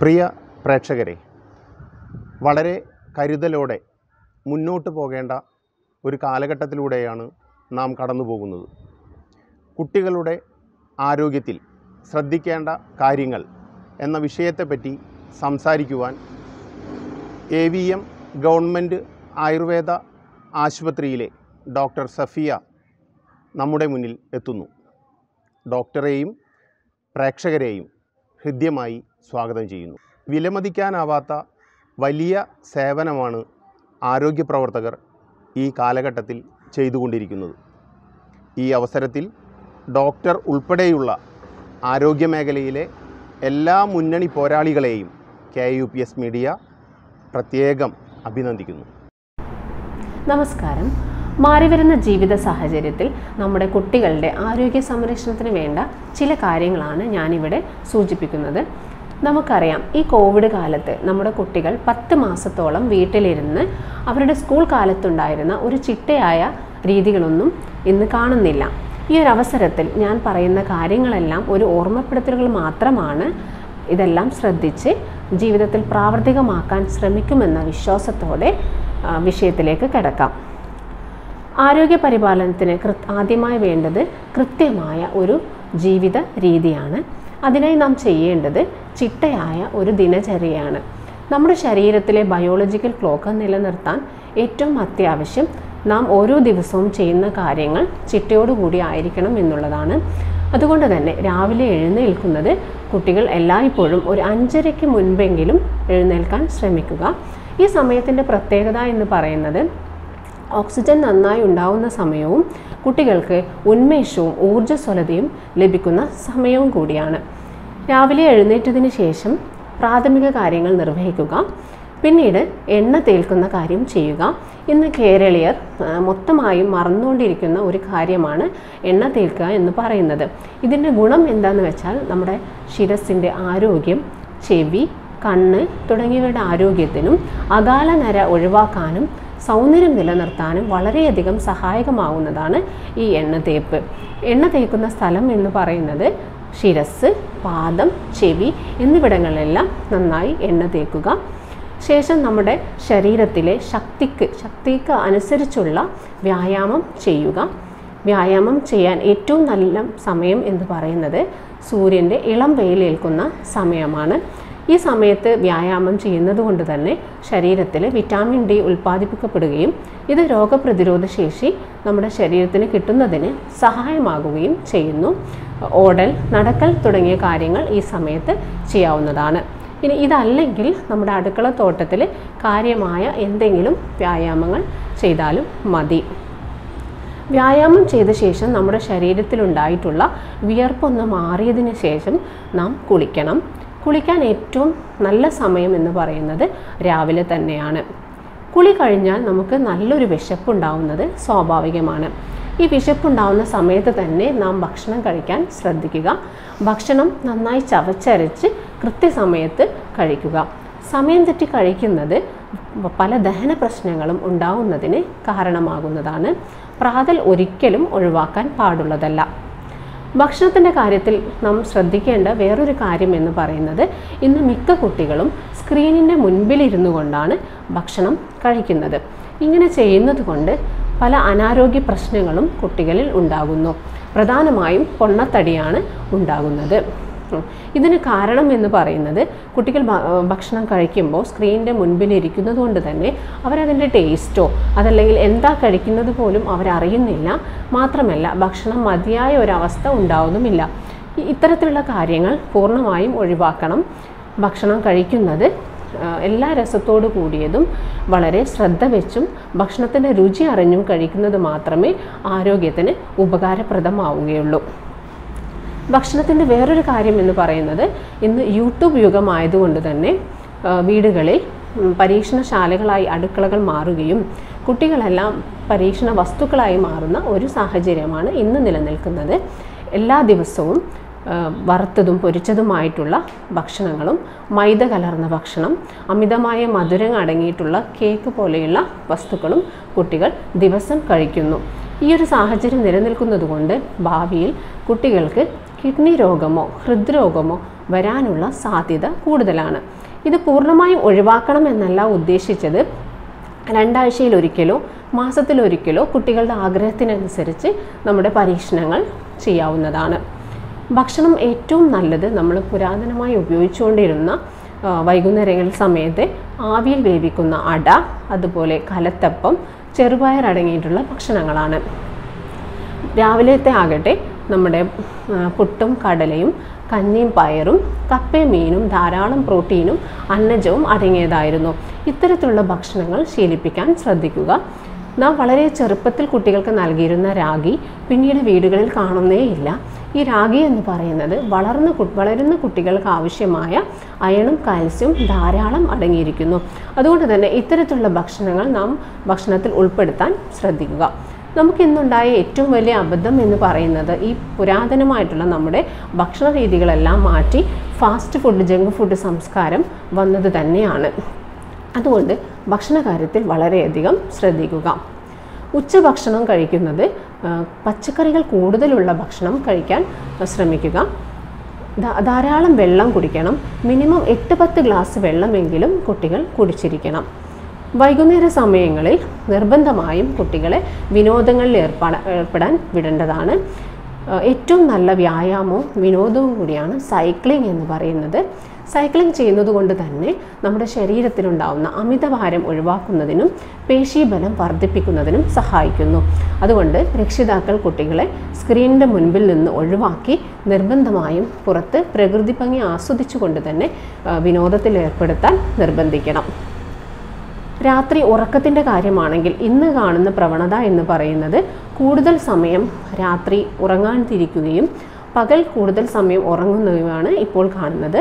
പ്രിയ പ്രേക്ഷകരെ വളരെ കരുതലോടെ മുന്നോട്ട് പോകേണ്ട ഒരു കാലഘട്ടത്തിലൂടെയാണ് നാം കടന്നു പോകുന്നത് കുട്ടികളുടെ ആരോഗ്യത്തിൽ ശ്രദ്ധിക്കേണ്ട കാര്യങ്ങൾ എന്ന വിഷയത്തെപ്പറ്റി സംസാരിക്കുവാൻ A V M government Ayurveda ആശുപത്രിയിലെ ഡോക്ടർ സഫിയ നമ്മുടെ മുന്നിൽ എത്തുന്നു ഡോക്ടറെയും പ്രേക്ഷകരെയും ഹൃദ്യമായി സ്വാഗതം ചെയ്യുന്നു വിലമതിക്കാനാവാത്ത വലിയ സേവനമാണ് ആരോഗ്യ പ്രവർത്തകർ ഈ കാലഘട്ടത്തിൽ ചെയ്തുകൊണ്ടിരിക്കുന്നത് ഈ അവസരത്തിൽ ഡോക്ടർ ഉൾപ്പെടെയുള്ള ആരോഗ്യമേഖലയിലെ എല്ലാ മുന്നണി പോരാളികളെയും K U P S media പ്രത്യേകം അഭിനന്ദിക്കുന്നു നമസ്കാരം മാറിവരുന്ന ജീവിത സാഹചര്യത്തിൽ നമ്മുടെ കുട്ടികളുടെ ആരോഗ്യ സംരക്ഷണത്തിന് വേണ്ട ചില കാര്യങ്ങളാണ് ഞാനിവിടെ സൂചിപ്പിക്കുന്നത് നമുക്കറിയാം ഈ കോവിഡ് കാലത്ത് നമ്മുടെ കുട്ടികൾ പത്ത് മാസത്തോളം വീട്ടിലിരുന്ന് അവരുടെ സ്കൂൾ കാലത്തുണ്ടായിരുന്ന ഒരു ചിട്ടയായ രീതികളൊന്നും ഇന്ന് കാണുന്നില്ല ഈ ഒരു അവസരത്തിൽ ഞാൻ പറയുന്ന കാര്യങ്ങളെല്ലാം ഒരു ഓർമ്മപ്പെടുത്തലുകൾ മാത്രമാണ് ഇതെല്ലാം ശ്രദ്ധിച്ച് ജീവിതത്തിൽ പ്രാവർത്തികമാക്കാൻ ശ്രമിക്കുമെന്ന വിശ്വാസത്തോടെ ആ, വിഷയത്തിലേക്ക് കിടക്കാം ആരോഗ്യ പരിപാലനത്തിന് കൃ ആദ്യമായി വേണ്ടത് കൃത്യമായ ഒരു ജീവിത രീതിയാണ് അതിനായി നാം ചെയ്യേണ്ടത് ചിട്ടയായ ഒരു ദിനചര്യയാണ് നമ്മുടെ ശരീരത്തിലെ ബയോളജിക്കൽ ക്ലോക്ക് നിലനിർത്താൻ ഏറ്റവും അത്യാവശ്യം നാം ഓരോ ദിവസവും ചെയ്യുന്ന കാര്യങ്ങൾ ചിട്ടയോടുകൂടി ആയിരിക്കണം എന്നുള്ളതാണ് അതുകൊണ്ട് തന്നെ രാവിലെ എഴുന്നേൽക്കുന്നത് കുട്ടികൾ എല്ലായ്പ്പോഴും ഒരു അഞ്ചരയ്ക്ക് മുൻപെങ്കിലും എഴുന്നേൽക്കാൻ ശ്രമിക്കുക ഈ സമയത്തിൻ്റെ പ്രത്യേകത എന്ന് പറയുന്നത് ഓക്സിജൻ നന്നായി ഉണ്ടാവുന്ന സമയവും കുട്ടികൾക്ക് ഉന്മേഷവും ഊർജ്ജസ്വലതയും ലഭിക്കുന്ന സമയവും കൂടിയാണ് രാവിലെ എഴുന്നേറ്റതിന് ശേഷം പ്രാഥമിക കാര്യങ്ങൾ നിർവഹിക്കുക പിന്നീട് എണ്ണ തേൽക്കുന്ന കാര്യം ചെയ്യുക ഇന്ന് കേരളീയർ ആ, മൊത്തമായും മറന്നുകൊണ്ടിരിക്കുന്ന ഒരു കാര്യമാണ് എണ്ണ തേൽക്കുക എന്ന് പറയുന്നത് ഇതിൻ്റെ ഗുണം എന്താണെന്ന് വെച്ചാൽ നമ്മുടെ ശിരസിൻ്റെ ആരോഗ്യം ചെവി കണ്ണ് തുടങ്ങിയവയുടെ ആരോഗ്യത്തിനും അകാല നര ഒഴിവാക്കാനും സൗന്ദര്യം നിലനിർത്താനും വളരെയധികം സഹായകമാവുന്നതാണ് ഈ എണ്ണ തേപ്പ് എണ്ണ തേക്കുന്ന സ്ഥലം എന്ന് പറയുന്നത് ശിരസ് പാദം ചെവി എന്നിവിടങ്ങളിലെല്ലാം നന്നായി എണ്ണ തേക്കുക ശേഷം നമ്മുടെ ശരീരത്തിലെ ശക്തിക്ക് ശക്തിക്ക് അനുസരിച്ചുള്ള വ്യായാമം ചെയ്യുക വ്യായാമം ചെയ്യാൻ ഏറ്റവും നല്ല സമയം എന്ന് പറയുന്നത് സൂര്യൻ്റെ ഇളം വെയിലേൽക്കുന്ന സമയമാണ് ഈ സമയത്ത് വ്യായാമം ചെയ്യുന്നത് കൊണ്ട് തന്നെ ശരീരത്തിൽ വിറ്റാമിൻ ഡി ഉൽപ്പാദിപ്പിക്കപ്പെടുകയും ഇത് രോഗപ്രതിരോധ ശേഷി നമ്മുടെ ശരീരത്തിന് കിട്ടുന്നതിന് സഹായമാകുകയും ചെയ്യുന്നു ഓടൽ നടക്കൽ തുടങ്ങിയ കാര്യങ്ങൾ ഈ സമയത്ത് ചെയ്യാവുന്നതാണ് ഇനി ഇതല്ലെങ്കിൽ നമ്മുടെ അടുക്കള തോട്ടത്തിൽ കാര്യമായ എന്തെങ്കിലും വ്യായാമങ്ങൾ ചെയ്താലും മതി വ്യായാമം ചെയ്ത ശേഷം നമ്മുടെ ശരീരത്തിലുണ്ടായിട്ടുള്ള വിയർപ്പൊന്ന് മാറിയതിന് ശേഷം നാം കുളിക്കണം കുളിക്കാൻ ഏറ്റവും നല്ല സമയം എന്ന് പറയുന്നത് രാവിലെ തന്നെയാണ് കുളി കഴിഞ്ഞാൽ നമുക്ക് നല്ലൊരു വിശപ്പുണ്ടാവുന്നത് സ്വാഭാവികമാണ് ഈ വിശപ്പുണ്ടാവുന്ന സമയത്ത് തന്നെ നാം ഭക്ഷണം കഴിക്കാൻ ശ്രദ്ധിക്കുക ഭക്ഷണം നന്നായി ചവച്ചരച്ച് കൃത്യസമയത്ത് കഴിക്കുക സമയം തെറ്റി കഴിക്കുന്നത് പല ദഹന പ്രശ്നങ്ങളും ഉണ്ടാവുന്നതിന് കാരണമാകുന്നതാണ് പ്രാതൽ ഒരിക്കലും ഒഴിവാക്കാൻ പാടുള്ളതല്ല ഭക്ഷണത്തിൻ്റെ കാര്യത്തിൽ നാം ശ്രദ്ധിക്കേണ്ട വേറൊരു കാര്യം എന്ന് പറയുന്നത് ഇന്ന് മിക്ക കുട്ടികളും സ്ക്രീനിൻ്റെ മുൻപിലിരുന്നു കൊണ്ടാണ് ഭക്ഷണം കഴിക്കുന്നത് ഇങ്ങനെ ചെയ്യുന്നത് കൊണ്ട് പല അനാരോഗ്യ പ്രശ്നങ്ങളും കുട്ടികളിൽ ഉണ്ടാകുന്നു പ്രധാനമായും പൊണ്ണത്തടിയാണ് ഉണ്ടാകുന്നത് ഉം. ഇതിന് കാരണം എന്ന് പറയുന്നത് കുട്ടികൾ ഭ- ഏഹ് ഭക്ഷണം കഴിക്കുമ്പോൾ സ്ക്രീനിൻ്റെ മുൻപിൽ ഇരിക്കുന്നത് കൊണ്ട് തന്നെ അവരതിൻ്റെ ടേസ്റ്റോ അതല്ലെങ്കിൽ എന്താ കഴിക്കുന്നത് പോലും അവരറിയുന്നില്ല മാത്രമല്ല ഭക്ഷണം മതിയായ ഒരവസ്ഥ ഉണ്ടാവുന്നുമില്ല ഈ- ഇത്തരത്തിലുള്ള കാര്യങ്ങൾ പൂർണ്ണമായും ഒഴിവാക്കണം ഭക്ഷണം കഴിക്കുന്നത് ആ, എല്ലാ രസത്തോടു കൂടിയതും വളരെ ശ്രദ്ധ വെച്ചും ഭക്ഷണത്തിൻ്റെ രുചി അറിഞ്ഞും കഴിക്കുന്നത് മാത്രമേ ആരോഗ്യത്തിന് ഉപകാരപ്രദമാവുകയുള്ളൂ ഭക്ഷണത്തിൻ്റെ വേറൊരു കാര്യം എന്ന് പറയുന്നത് ഇന്ന് യൂട്യൂബ് യുഗമായതുകൊണ്ട് തന്നെ ആ, വീടുകളിൽ ഉം, പരീക്ഷണശാലകളായി അടുക്കളകൾ മാറുകയും കുട്ടികളെല്ലാം പരീക്ഷണ വസ്തുക്കളായി മാറുന്ന ഒരു സാഹചര്യമാണ് ഇന്ന് നിലനിൽക്കുന്നത് എല്ലാ ദിവസവും ആ, വറുത്തതും പൊരിച്ചതുമായിട്ടുള്ള ഭക്ഷണങ്ങളും മൈദ കലർന്ന ഭക്ഷണം അമിതമായ മധുരം അടങ്ങിയിട്ടുള്ള കേക്ക് പോലെയുള്ള വസ്തുക്കളും കുട്ടികൾ ദിവസം കഴിക്കുന്നു ഈ ഒരു സാഹചര്യം നിലനിൽക്കുന്നത് കൊണ്ട് ഭാവിയിൽ കുട്ടികൾക്ക് കിഡ്നി രോഗമോ ഹൃദ്രോഗമോ വരാനുള്ള സാധ്യത കൂടുതലാണ് ഇത് പൂർണ്ണമായും ഒഴിവാക്കണം എന്നല്ല ഉദ്ദേശിച്ചത് രണ്ടാഴ്ചയിലൊരിക്കലോ മാസത്തിലൊരിക്കലോ കുട്ടികളുടെ ആഗ്രഹത്തിനനുസരിച്ച് നമ്മുടെ പരീക്ഷണങ്ങൾ ചെയ്യാവുന്നതാണ് ഭക്ഷണം ഏറ്റവും നല്ലത് നമ്മൾ പുരാതനമായി ഉപയോഗിച്ചുകൊണ്ടിരുന്ന ആ, വൈകുന്നേരങ്ങളിൽ സമയത്ത് ആവിയിൽ വേവിക്കുന്ന അട അതുപോലെ കലത്തപ്പം ചെറുപയർ അടങ്ങിയിട്ടുള്ള ഭക്ഷണങ്ങളാണ് രാവിലത്തെ ആകട്ടെ നമ്മുടെ ആ, പുട്ടും കടലയും കഞ്ഞിയും പയറും കപ്പയും മീനും ധാരാളം പ്രോട്ടീനും അന്നജവും അടങ്ങിയതായിരുന്നു ഇത്തരത്തിലുള്ള ഭക്ഷണങ്ങൾ ശീലിപ്പിക്കാൻ ശ്രദ്ധിക്കുക നാം വളരെ ചെറുപ്പത്തിൽ കുട്ടികൾക്ക് നൽകിയിരുന്ന രാഗി പിന്നീട് വീടുകളിൽ കാണുന്നേയില്ല ഈ രാഗി എന്ന് പറയുന്നത് വളർന്ന കു- വളരുന്ന കുട്ടികൾക്ക് ആവശ്യമായ അയണും കാൽസ്യവും ധാരാളം അടങ്ങിയിരിക്കുന്നു അതുകൊണ്ട് തന്നെ ഇത്തരത്തിലുള്ള ഭക്ഷണങ്ങൾ നാം ഭക്ഷണത്തിൽ ഉൾപ്പെടുത്താൻ ശ്രദ്ധിക്കുക നമുക്ക് ഇന്നുണ്ടായ ഏറ്റവും വലിയ അബദ്ധം എന്ന് പറയുന്നത് ഈ പുരാതനമായിട്ടുള്ള നമ്മുടെ ഭക്ഷണ രീതികളെല്ലാം മാറ്റി ഫാസ്റ്റ് ഫുഡ് ജങ്ക് ഫുഡ് സംസ്കാരം വന്നത് തന്നെയാണ് അതുകൊണ്ട് ഭക്ഷണ കാര്യത്തിൽ വളരെയധികം ശ്രദ്ധിക്കുക ഉച്ചഭക്ഷണം കഴിക്കുന്നത് ആ, പച്ചക്കറികൾ കൂടുതലുള്ള ഭക്ഷണം കഴിക്കാൻ ശ്രമിക്കുക ധാ- ധാരാളം വെള്ളം കുടിക്കണം മിനിമം എട്ട് പത്ത് ഗ്ലാസ് വെള്ളമെങ്കിലും കുട്ടികൾ കുടിച്ചിരിക്കണം വൈകുന്നേര സമയങ്ങളിൽ നിർബന്ധമായും കുട്ടികളെ വിനോദങ്ങളിൽ ഏർപ്പാട ഏർപ്പെടാൻ വിടേണ്ടതാണ് ആ, ഏറ്റവും നല്ല വ്യായാമവും വിനോദവും കൂടിയാണ് സൈക്ലിംഗ് എന്ന് പറയുന്നത് സൈക്ലിംഗ് ചെയ്യുന്നത് കൊണ്ട് തന്നെ നമ്മുടെ ശരീരത്തിലുണ്ടാവുന്ന അമിതഭാരം ഒഴിവാക്കുന്നതിനും പേശീബലം വർദ്ധിപ്പിക്കുന്നതിനും സഹായിക്കുന്നു അതുകൊണ്ട് രക്ഷിതാക്കൾ കുട്ടികളെ സ്ക്രീനിൻ്റെ മുൻപിൽ നിന്ന് ഒഴിവാക്കി നിർബന്ധമായും പുറത്ത് പ്രകൃതി ഭംഗി ആസ്വദിച്ചുകൊണ്ട് തന്നെ ആ, വിനോദത്തിൽ ഏർപ്പെടുത്താൻ നിർബന്ധിക്കണം രാത്രി ഉറക്കത്തിൻ്റെ കാര്യമാണെങ്കിൽ ഇന്ന് കാണുന്ന പ്രവണത എന്ന് പറയുന്നത് കൂടുതൽ സമയം രാത്രി ഉറങ്ങാൻ തിരിക്കുകയും പകൽ കൂടുതൽ സമയം ഉറങ്ങുന്നതുമാണ് ഇപ്പോൾ കാണുന്നത്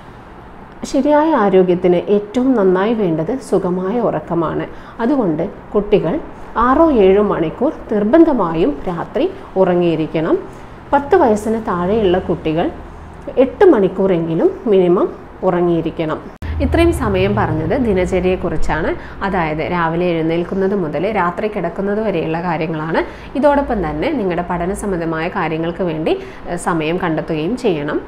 ശരിയായ ആരോഗ്യത്തിന് ഏറ്റവും നന്നായി വേണ്ടത് സുഖമായ ഉറക്കമാണ് അതുകൊണ്ട് കുട്ടികൾ ആറോ ഏഴോ മണിക്കൂർ നിർബന്ധമായും രാത്രി ഉറങ്ങിയിരിക്കണം പത്ത് വയസ്സിന് താഴെയുള്ള കുട്ടികൾ എട്ട് മണിക്കൂറെങ്കിലും മിനിമം ഉറങ്ങിയിരിക്കണം ഇത്രയും സമയം പറഞ്ഞത് ദിനചര്യയെക്കുറിച്ചാണ് അതായത് രാവിലെ എഴുന്നേൽക്കുന്നത് മുതൽ രാത്രി കിടക്കുന്നത് വരെയുള്ള കാര്യങ്ങളാണ് ഇതോടൊപ്പം തന്നെ നിങ്ങളുടെ പഠന സംബന്ധമായ കാര്യങ്ങൾക്ക് വേണ്ടി ഏഹ്, സമയം കണ്ടെത്തുകയും ചെയ്യണം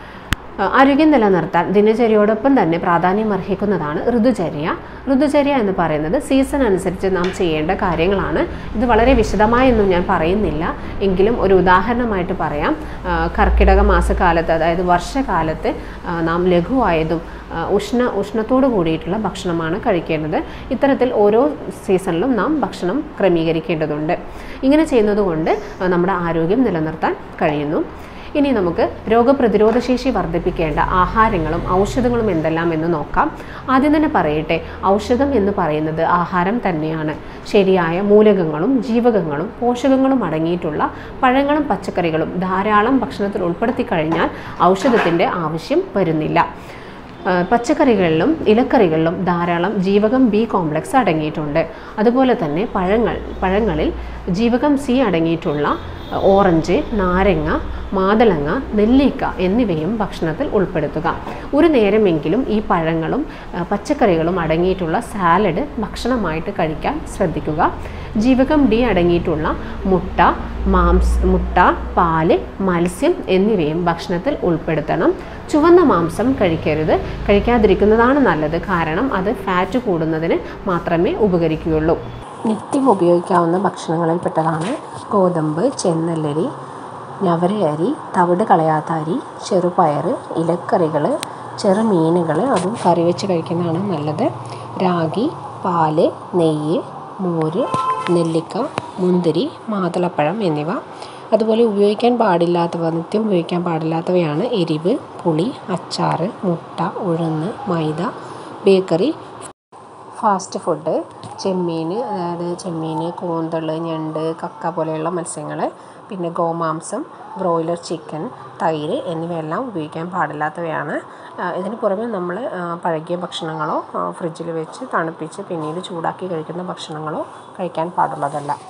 ആ, ആരോഗ്യം നിലനിർത്താൻ ദിനചര്യയോടൊപ്പം തന്നെ പ്രാധാന്യം അർഹിക്കുന്നതാണ് ഋതുചര്യ ഋതുചര്യ എന്ന് പറയുന്നത് സീസൺ അനുസരിച്ച് നാം ചെയ്യേണ്ട കാര്യങ്ങളാണ് ഇത് വളരെ വിശദമായൊന്നും ഞാൻ പറയുന്നില്ല എങ്കിലും ഒരു ഉദാഹരണമായിട്ട് പറയാം ആ, കർക്കിടക മാസക്കാലത്ത് അതായത് വർഷകാലത്ത് ആ, നാം ലഘുവായതും ആ, ഉഷ്ണ ഉഷ്ണത്തോട് കൂടിയിട്ടുള്ള ഭക്ഷണമാണ് കഴിക്കേണ്ടത് ഇത്തരത്തിൽ ഓരോ സീസണിലും നാം ഭക്ഷണം ക്രമീകരിക്കേണ്ടതുണ്ട് ഇങ്ങനെ ചെയ്യുന്നത് കൊണ്ട് ആ, നമ്മുടെ ആരോഗ്യം നിലനിർത്താൻ കഴിയുന്നു ഇനി നമുക്ക് രോഗപ്രതിരോധ ശേഷി വർദ്ധിപ്പിക്കേണ്ട ആഹാരങ്ങളും ഔഷധങ്ങളും എന്തെല്ലാം എന്ന് നോക്കാം ആദ്യം തന്നെ പറയട്ടെ ഔഷധം എന്ന് പറയുന്നത് ആഹാരം തന്നെയാണ് ശരിയായ മൂലകങ്ങളും ജീവകങ്ങളും പോഷകങ്ങളും അടങ്ങിയിട്ടുള്ള പഴങ്ങളും പച്ചക്കറികളും ധാരാളം ഭക്ഷണത്തിൽ ഉൾപ്പെടുത്തി കഴിഞ്ഞാൽ ഔഷധത്തിൻ്റെ ആവശ്യം വരുന്നില്ല ആ, പച്ചക്കറികളിലും ഇലക്കറികളിലും ധാരാളം ജീവകം ബി കോംപ്ലക്സ് അടങ്ങിയിട്ടുണ്ട് അതുപോലെ തന്നെ പഴങ്ങൾ പഴങ്ങളിൽ ജീവകം സി അടങ്ങിയിട്ടുള്ള ആ, ഓറഞ്ച് നാരങ്ങ മാതളങ്ങ നെല്ലിക്ക എന്നിവയും ഭക്ഷണത്തിൽ ഉൾപ്പെടുത്തുക ഒരു നേരമെങ്കിലും ഈ പഴങ്ങളും ആ, പച്ചക്കറികളും അടങ്ങിയിട്ടുള്ള സാലഡ് ഭക്ഷണമായിട്ട് കഴിക്കാൻ ശ്രദ്ധിക്കുക ജീവകം ഡി അടങ്ങിയിട്ടുള്ള മുട്ട മാംസ് മുട്ട പാല് മത്സ്യം എന്നിവയും ഭക്ഷണത്തിൽ ഉൾപ്പെടുത്തണം ചുവന്ന മാംസം കഴിക്കരുത് കഴിക്കാതിരിക്കുന്നതാണ് നല്ലത് കാരണം അത് ഫാറ്റ് കൂടുന്നതിന് മാത്രമേ ഉപകരിക്കുകയുള്ളൂ നിത്യം ഉപയോഗിക്കാവുന്ന ഭക്ഷണങ്ങളിൽപ്പെട്ടതാണ് ഗോതമ്പ് ചെന്നല്ലരി ഞവരയരി തവിട് കളയാത്ത അരി ചെറുപയർ ഇലക്കറികൾ ചെറുമീനുകൾ അതും കറി വെച്ച് കഴിക്കുന്നതാണ് നല്ലത് രാഗി പാല് നെയ്യ് മോര് നെല്ലിക്ക മുന്തിരി മാതളപ്പഴം എന്നിവ അതുപോലെ ഉപയോഗിക്കാൻ പാടില്ലാത്തവ നിത്യം ഉപയോഗിക്കാൻ പാടില്ലാത്തവയാണ് എരിവ് പുളി അച്ചാറ് മുട്ട ഉഴുന്ന് മൈദ ബേക്കറി ഫാസ്റ്റ് ഫുഡ് ചെമ്മീൻ അതായത് ചെമ്മീൻ കൂന്തൾ ഞണ്ട് കക്ക പോലെയുള്ള മത്സ്യങ്ങൾ പിന്നെ ഗോമാംസം ബ്രോയിലർ ചിക്കൻ തൈര് എന്നിവയെല്ലാം ഉപയോഗിക്കാൻ പാടില്ലാത്തവയാണ് ആ, ഇതിന് പുറമെ നമ്മൾ ആ, പഴകിയ ഭക്ഷണങ്ങളോ ഫ്രിഡ്ജിൽ വെച്ച് തണുപ്പിച്ച് പിന്നീട് ചൂടാക്കി കഴിക്കുന്ന ഭക്ഷണങ്ങളോ കഴിക്കാൻ പാടുള്ളതല്ല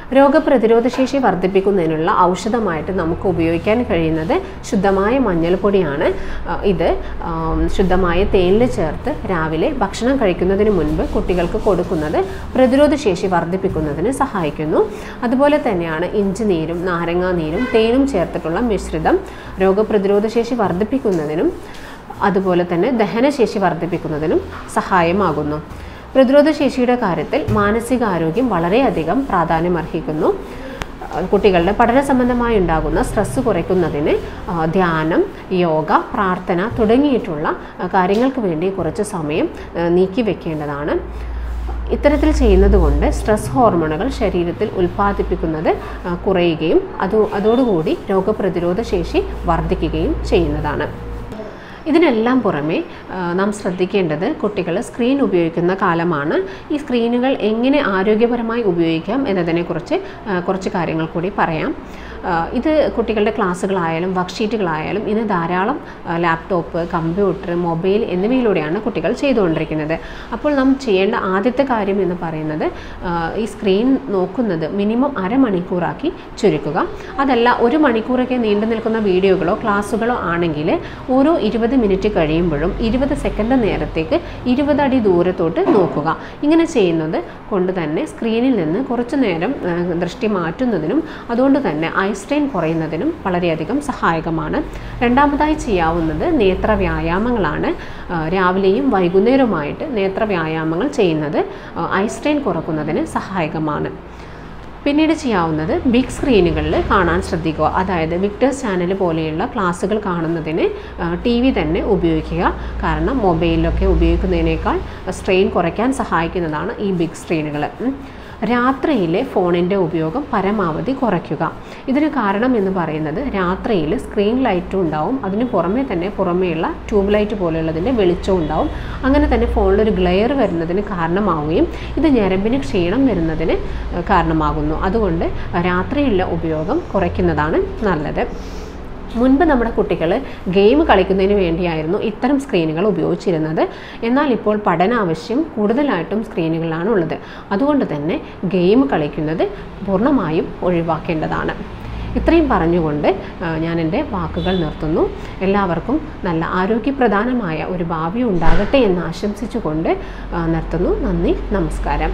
രോഗപ്രതിരോധ ശേഷി വർദ്ധിപ്പിക്കുന്നതിനുള്ള ഔഷധമായിട്ട് നമുക്ക് ഉപയോഗിക്കാൻ കഴിയുന്നത് ശുദ്ധമായ മഞ്ഞൾപ്പൊടിയാണ് ആ, ഇത് ആം, ശുദ്ധമായ തേനിൽ ചേർത്ത് രാവിലെ ഭക്ഷണം കഴിക്കുന്നതിന് മുൻപ് കുട്ടികൾക്ക് കൊടുക്കുന്നത് പ്രതിരോധ ശേഷി വർദ്ധിപ്പിക്കുന്നതിന് സഹായിക്കുന്നു അതുപോലെ തന്നെയാണ് ഇഞ്ചി നീരും നാരങ്ങാ നീരും തേനും ചേർത്തിട്ടുള്ള മിശ്രിതം രോഗപ്രതിരോധ ശേഷി വർദ്ധിപ്പിക്കുന്നതിനും അതുപോലെ തന്നെ ദഹനശേഷി വർദ്ധിപ്പിക്കുന്നതിനും സഹായമാകുന്നു പ്രതിരോധ ശേഷിയുടെ കാര്യത്തിൽ മാനസികാരോഗ്യം വളരെയധികം പ്രാധാന്യമർഹിക്കുന്നു അഹ് കുട്ടികളുടെ പഠന സംബന്ധമായി ഉണ്ടാകുന്ന സ്ട്രെസ്സ് കുറയ്ക്കുന്നതിന് ആ, ധ്യാനം യോഗ പ്രാർത്ഥന തുടങ്ങിയിട്ടുള്ള ആ, കാര്യങ്ങൾക്ക് വേണ്ടി കുറച്ച് സമയം ആ, നീക്കി വെക്കേണ്ടതാണ് ഇത്തരത്തിൽ ചെയ്യുന്നത് കൊണ്ട് സ്ട്രെസ് ഹോർമോണുകൾ ശരീരത്തിൽ ഉൽപ്പാദിപ്പിക്കുന്നത് ആ, കുറയുകയും അതോ അതോടുകൂടി രോഗപ്രതിരോധ ശേഷി വർദ്ധിക്കുകയും ചെയ്യുന്നതാണ് ഇതിനെല്ലാം പുറമെ ആ, നാം ശ്രദ്ധിക്കേണ്ടത് കുട്ടികൾ സ്ക്രീൻ ഉപയോഗിക്കുന്ന കാലമാണ് ഈ സ്ക്രീനുകൾ എങ്ങനെ ആരോഗ്യപരമായി ഉപയോഗിക്കാം എന്നതിനെക്കുറിച്ച് ആ, കുറച്ച് കാര്യങ്ങൾ കൂടി പറയാം ആ, ഇത് കുട്ടികളുടെ ക്ലാസ്സുകളായാലും വർക്ക്ഷീറ്റുകളായാലും ഇന്ന് ധാരാളം ആ, ലാപ്ടോപ്പ് കമ്പ്യൂട്ടർ മൊബൈൽ എന്നിവയിലൂടെയാണ് കുട്ടികൾ ചെയ്തുകൊണ്ടിരിക്കുന്നത് അപ്പോൾ നാം ചെയ്യേണ്ട ആദ്യത്തെ കാര്യം എന്ന് പറയുന്നത് ആ, ഈ സ്ക്രീൻ നോക്കുന്നത് മിനിമം അരമണിക്കൂറാക്കി ചുരുക്കുക അതല്ല ഒരു മണിക്കൂറൊക്കെ നീണ്ടു നിൽക്കുന്ന വീഡിയോകളോ ക്ലാസ്സുകളോ ആണെങ്കിൽ ഓരോ ഇരുപത് മിനിറ്റ് കഴിയുമ്പോഴും ഇരുപത് സെക്കൻഡ് നേരത്തേക്ക് ഇരുപത് അടി ദൂരത്തോട്ട് നോക്കുക ഇങ്ങനെ ചെയ്യുന്നത് കൊണ്ട് തന്നെ സ്ക്രീനിൽ നിന്ന് കുറച്ചു നേരം ആ, ദൃഷ്ടി മാറ്റുന്നതിനും അതുകൊണ്ട് തന്നെ ഐ സ്ട്രെയിൻ കുറയുന്നതിനും വളരെയധികം സഹായകമാണ് രണ്ടാമതായി ചെയ്യാവുന്നത് നേത്ര വ്യായാമങ്ങളാണ് ആ, രാവിലെയും വൈകുന്നേരവുമായിട്ട് നേത്ര വ്യായാമങ്ങൾ ചെയ്യുന്നത് ആ, ഐ സ്ട്രെയിൻ കുറക്കുന്നതിന് സഹായകമാണ് പിന്നീട് ചെയ്യാവുന്നത് ബിഗ് സ്ക്രീനുകളിൽ കാണാൻ ശ്രദ്ധിക്കുക അതായത് വിക്ടേഴ്സ് ചാനൽ പോലെയുള്ള ക്ലാസ്സുകൾ കാണുന്നതിന് ടി വി തന്നെ ഉപയോഗിക്കുക കാരണം മൊബൈലിലൊക്കെ ഉപയോഗിക്കുന്നതിനേക്കാൾ സ്ട്രെയിൻ കുറയ്ക്കാൻ സഹായിക്കുന്നതാണ് ഈ ബിഗ് സ്ക്രീനുകൾ രാത്രിയിലെ ഫോണിൻ്റെ ഉപയോഗം പരമാവധി കുറയ്ക്കുക ഇതിന് കാരണം എന്ന് പറയുന്നത് രാത്രിയിൽ സ്ക്രീൻ ലൈറ്റും ഉണ്ടാവും അതിന് പുറമേ തന്നെ പുറമേയുള്ള ട്യൂബ് ലൈറ്റ് പോലെയുള്ളതിൻ്റെ വെളിച്ചവും ഉണ്ടാവും അങ്ങനെ തന്നെ ഫോണിലൊരു ഗ്ലെയർ വരുന്നതിന് കാരണമാവുകയും ഇത് ഞരമ്പിന് ക്ഷീണം വരുന്നതിന് ഏഹ്, കാരണമാകുന്നു അതുകൊണ്ട് രാത്രിയുള്ള ഉപയോഗം കുറയ്ക്കുന്നതാണ് നല്ലത് മുൻപ് നമ്മുടെ കുട്ടികൾ ഗെയിം കളിക്കുന്നതിന് വേണ്ടിയായിരുന്നു ഇത്തരം സ്ക്രീനുകൾ ഉപയോഗിച്ചിരുന്നത് എന്നാൽ ഇപ്പോൾ പഠനാവശ്യം കൂടുതലായിട്ടും സ്ക്രീനുകളിലാണ് ഉള്ളത് അതുകൊണ്ട് തന്നെ ഗെയിം കളിക്കുന്നത് പൂർണ്ണമായും ഒഴിവാക്കേണ്ടതാണ് ഇത്രയും പറഞ്ഞുകൊണ്ട് ആ, ഞാൻ എൻ്റെ വാക്കുകൾ നിർത്തുന്നു എല്ലാവർക്കും നല്ല ആരോഗ്യപ്രധാനമായ ഒരു ഭാവി ഉണ്ടാകട്ടെ എന്ന് ആശംസിച്ചുകൊണ്ട് ആ, നിർത്തുന്നു നന്ദി നമസ്കാരം